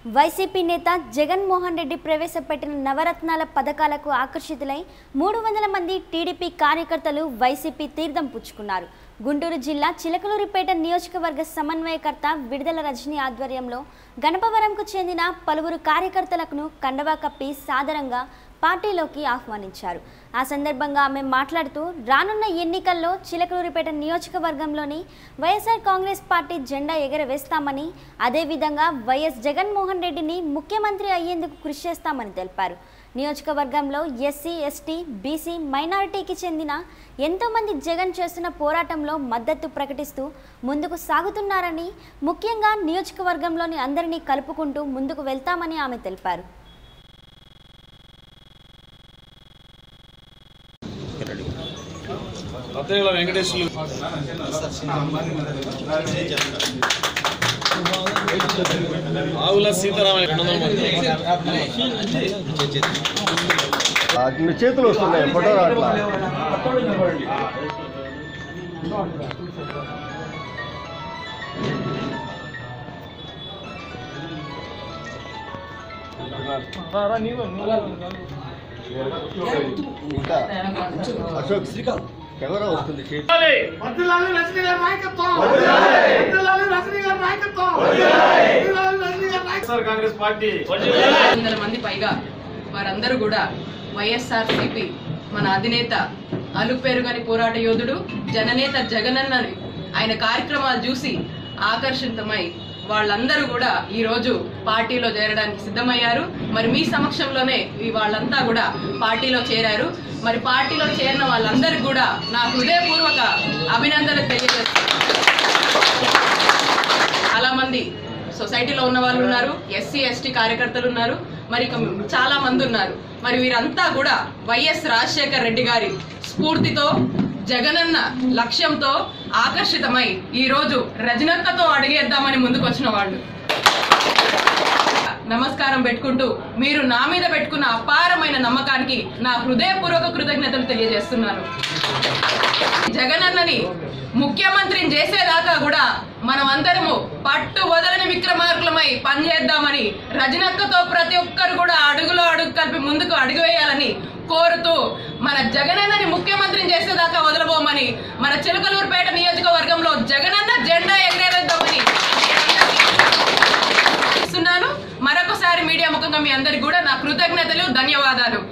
YCP నేత జగన్మోహన్ రెడ్డి ప్రవేశపెట్టిన నవరత్నాల పథకాలకు ఆకర్షితులై మూడు వందల మంది టీడీపీ కార్యకర్తలు వైసీపీ తీర్థం పుచ్చుకున్నారు గుంటూరు జిల్లా చిలకలూరిపేట నియోజకవర్గ సమన్వయకర్త విడుదల రజనీ ఆధ్వర్యంలో గణపవరంకు చెందిన పలువురు కార్యకర్తలకు కండవా కప్పి సాదరంగా పార్టీలోకి ఆహ్వానించారు ఆ సందర్భంగా ఆమె మాట్లాడుతూ రానున్న ఎన్నికల్లో చిలకలూరిపేట నియోజకవర్గంలోని వైఎస్ఆర్ కాంగ్రెస్ పార్టీ జెండా ఎగరవేస్తామని అదేవిధంగా వైఎస్ జగన్మోహన్ రెడ్డిని ముఖ్యమంత్రి అయ్యేందుకు కృషి చేస్తామని తెలిపారు నియోజకవర్గంలో ఎస్సీ ఎస్టీ బీసీ మైనారిటీకి చెందిన ఎంతోమంది జగన్ చేస్తున్న పోరాటంలో మద్దతు ప్రకటిస్తూ ముందుకు సాగుతున్నారని ముఖ్యంగా నియోజకవర్గంలోని అందరినీ కలుపుకుంటూ ముందుకు వెళ్తామని ఆమె తెలిపారు రత్నగల వెంకటేశ్వర్లు ఆవుల సీతారామయ్య రెండు వందల మంది ఆ, మీ చేతులు వస్తున్నాయి ఫోటో రావట్లా ఇంకా అశోక్ కెమెరా వస్తుంది చేతి వర్ధిల్లాలి రజనీ గారి నాయకత్వం వర్ధిల్లాలి రజనీ గారి నాయకత్వం వర్ధిల్లాలి రజనీ గారి నాయకత్వం వైఎస్ఆర్ కాంగ్రెస్ పార్టీ వందల మంది పైగా వారందరూ కూడా వైఎస్ఆర్ సిపి మన అధినేత అలుపెరుగని పోరాట యోధుడు జననేత జగనన్నని ఆయన కార్యక్రమాలు చూసి ఆకర్షితమై వాళ్ళందరూ కూడా ఈ రోజు పార్టీలో చేరడానికి సిద్ధమయ్యారు మరి మీ సమక్షంలోనే ఈ వాళ్ళంతా కూడా పార్టీలో చేరారు మరి పార్టీలో చేరిన వాళ్ళందరికీ కూడా నా హృదయపూర్వక అభినందనలు తెలియజేస్తాను చాలా మంది సొసైటీలో ఉన్న వాళ్ళు ఉన్నారు ఎస్సీ ఎస్టీ కార్యకర్తలు ఉన్నారు మరి ఇక చాలా మంది ఉన్నారు మరి వీరంతా కూడా వైఎస్ రాజశేఖర్ రెడ్డి గారి స్ఫూర్తితో జగనన్న లక్ష్యంతో ఆకర్షితమై ఈ రోజు రజనక్కతో అడిగేద్దామని ముందుకు వచ్చిన వాళ్ళు నమస్కారం పెట్టుకుంటూ మీరు నా మీద పెట్టుకున్న అపారమైన నమ్మకానికి నా హృదయపూర్వక కృతజ్ఞతలు తెలియజేస్తున్నాను జగనన్నని ముఖ్యమంత్రిని చేసేదాకా కూడా మనం అందరము పట్టు వదలని విక్రమార్కులమై పనిచేద్దామని రజనక్కతో ప్రతి ఒక్కరు కూడా అడుగులో అడుగు కలిపి ముందుకు అడుగు వేయాలని కోరుతూ మన జగనన్నని ముఖ్యమంత్రిని చేసేదాకా వదలబోమని మన చిలకలూరుపేట నియోజకవర్గంలో జగనన్న జెండా ఎగరేద్దామని ఇస్తున్నాను మరొకసారి మీడియా ముఖంగా మీ అందరికి కూడా నా కృతజ్ఞతలు ధన్యవాదాలు